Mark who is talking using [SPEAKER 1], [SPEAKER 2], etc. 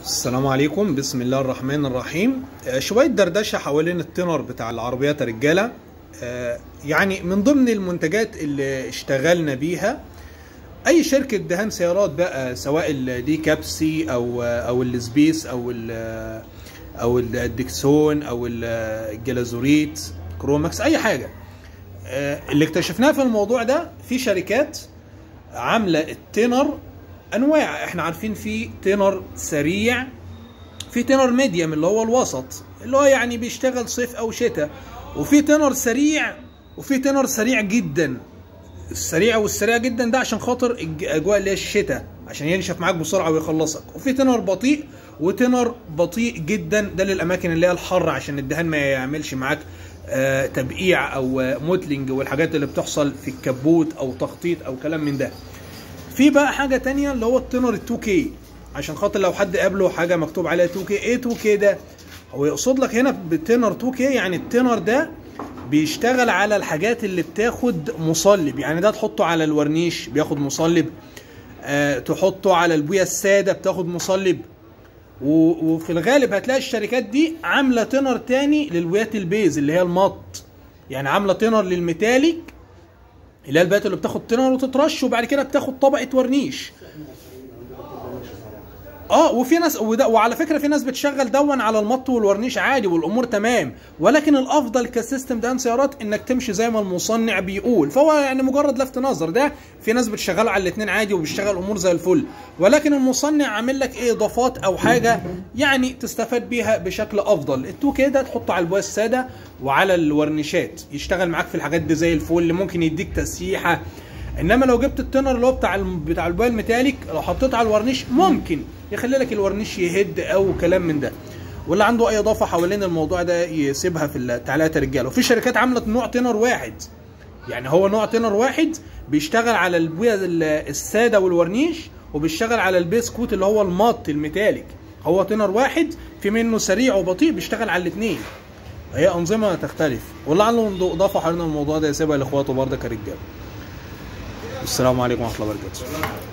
[SPEAKER 1] السلام عليكم بسم الله الرحمن الرحيم آه، شوية دردشة حوالين التنر بتاع العربيات يا رجالة آه، يعني من ضمن المنتجات اللي اشتغلنا بيها اي شركة دهان سيارات بقى سواء الدي كابسي او او السبيس او ال او الديكسون او الجلازوريت كروماكس اي حاجة آه، اللي اكتشفناه في الموضوع ده في شركات عاملة التنر انواع احنا عارفين في تنر سريع في تنر ميديوم اللي هو الوسط اللي هو يعني بيشتغل صيف او شتاء وفي تنر سريع وفي تنر سريع جدا السريع والسريع جدا ده عشان خاطر الاجواء اللي هي الشتاء عشان ينشف معاك بسرعه ويخلصك وفي تنر بطيء وتنر بطيء جدا ده للاماكن اللي هي الحر عشان الدهان ما يعملش معاك آه تبقيع او آه موتلنج والحاجات اللي بتحصل في الكبوت او تخطيط او كلام من ده في بقى حاجه تانية اللي هو التنر 2 كي عشان خاطر لو حد قابله حاجه مكتوب عليها 2 كي ايه 2 كي ده هو يقصد لك هنا بالتنر 2 كي يعني التنر ده بيشتغل على الحاجات اللي بتاخد مصلب يعني ده تحطه على الورنيش بياخد مصلب أه تحطه على البويه الساده بتاخد مصلب و- وفي الغالب هتلاقي الشركات دي عامله تنر تاني للبويات البيز اللي هي المط يعني عامله تنر للميتاليك اللي هي البيات اللي بتاخد تنر وتترش وبعد كده بتاخد طبقه ورنيش اه وفي ناس وده وعلى فكره في ناس بتشغل دون على المط والورنيش عادي والامور تمام ولكن الافضل كسيستم دهان سيارات انك تمشي زي ما المصنع بيقول فهو يعني مجرد لفت نظر ده في ناس بتشغله على الاثنين عادي وبيشتغل امور زي الفل ولكن المصنع عامل لك ايه اضافات او حاجه يعني تستفاد بيها بشكل افضل التو كده تحطه على البويه الساده وعلى الورنيشات يشتغل معاك في الحاجات دي زي الفل اللي ممكن يديك تسييحه انما لو جبت التنر اللي هو بتاع الم- بتاع البويه الميتاليك لو حطيته على الورنيش ممكن يخلي لك الورنيش يهد او كلام من ده واللي عنده اي اضافه حوالين الموضوع ده يسيبها في التعليقات يا رجاله وفي شركات عملت نوع تنر واحد يعني هو نوع تنر واحد بيشتغل على البويه ال- الساده والورنيش وبيشتغل على البيسكوت اللي هو المط الميتاليك هو تنر واحد في منه سريع وبطيء بيشتغل على الاثنين هي انظمه تختلف واللي عنده اضافه حوالين الموضوع ده يسيبها لاخواته برضه كرجاله السلام عليكم ورحمه الله وبركاته